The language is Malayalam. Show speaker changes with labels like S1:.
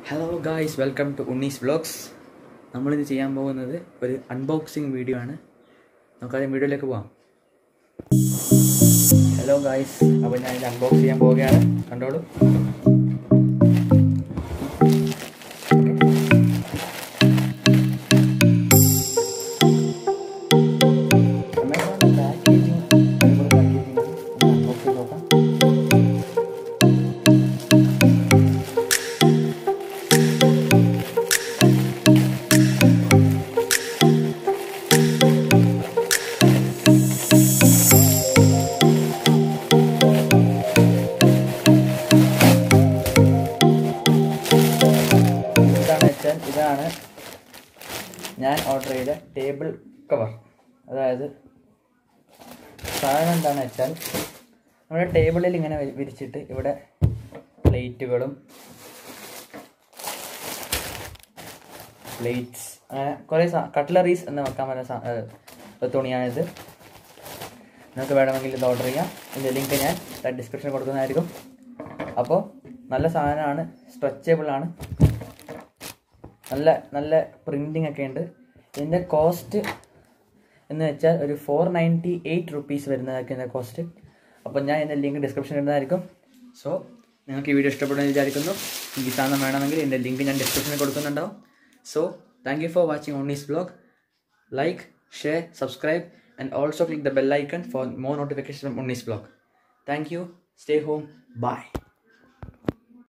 S1: Hello guys welcome to Unni's vlogs നമ്മളിത് ചെയ്യാൻ പോകുന്നത് ഒരു അൺബോക്സിങ് വീഡിയോ ആണ് നമുക്കാദ്യം വീഡിയോയിലേക്ക് പോവാം ഹലോ ഗായ്സ് അപ്പോൾ ഞാൻ ഇത് അൺബോക്സ് ചെയ്യാൻ പോവുകയാണ് കണ്ടോളൂ Amazon packaging, അടിപൊളി packaging ആണ്. ഒന്ന് unbox ചെയ്ത് നോക്കാം ഇതാണ് വെച്ചാൽ ഇതാണ് ഞാൻ ഓർഡർ ചെയ്ത ടേബിൾ കവർ അതായത് സാധനം എന്താണെന്ന് വെച്ചാൽ നമ്മുടെ ടേബിളിൽ ഇങ്ങനെ വി- വിരിച്ചിട്ട് ഇവിടെ പ്ലേറ്റുകളും പ്ലേറ്റ്സ് അങ്ങനെ കുറേ കട്ട്ലറീസ് എന്ന് വെക്കാൻ പറ്റുന്ന സാ- ഏഹ് ഒരു തുണിയാണിത് നിങ്ങൾക്ക് വേണമെങ്കിൽ ഇത് ഓർഡർ ചെയ്യാം ഇതിൻ്റെ ലിങ്ക് ഞാൻ ഡിസ്ക്രിപ്ഷനിൽ കൊടുക്കുന്നതായിരിക്കും അപ്പോൾ നല്ല സാധനമാണ് സ്ട്രെച്ചബിൾ ആണ് നല്ല നല്ല പ്രിൻറ്റിംഗ് ഒക്കെ ഉണ്ട് ഇതിൻ്റെ കോസ്റ്റ് എന്ന് വെച്ചാൽ ഒരു ഫോർ നയൻറ്റി എയ്റ്റ് റുപ്പീസ് വരുന്നതൊക്കെ ഇതിൻ്റെ കോസ്റ്റ് അപ്പോൾ ഞാൻ ഇതിൻ്റെ ലിങ്ക് ഡിസ്ക്രിപ്ഷനിൽ ഇടുന്നതായിരിക്കും സോ നിങ്ങൾക്ക് ഈ വീഡിയോ ഇഷ്ടപ്പെടുമെന്ന് വിചാരിക്കുന്നു ഈ സാധനം വേണമെങ്കിൽ ഇതിൻ്റെ ലിങ്ക് ഞാൻ ഡിസ്ക്രിപ്ഷനിൽ കൊടുക്കുന്നുണ്ടാവും so thank you for watching Unni's blog like share subscribe and also click the bell icon for more notification from Unni's blog thank you stay home by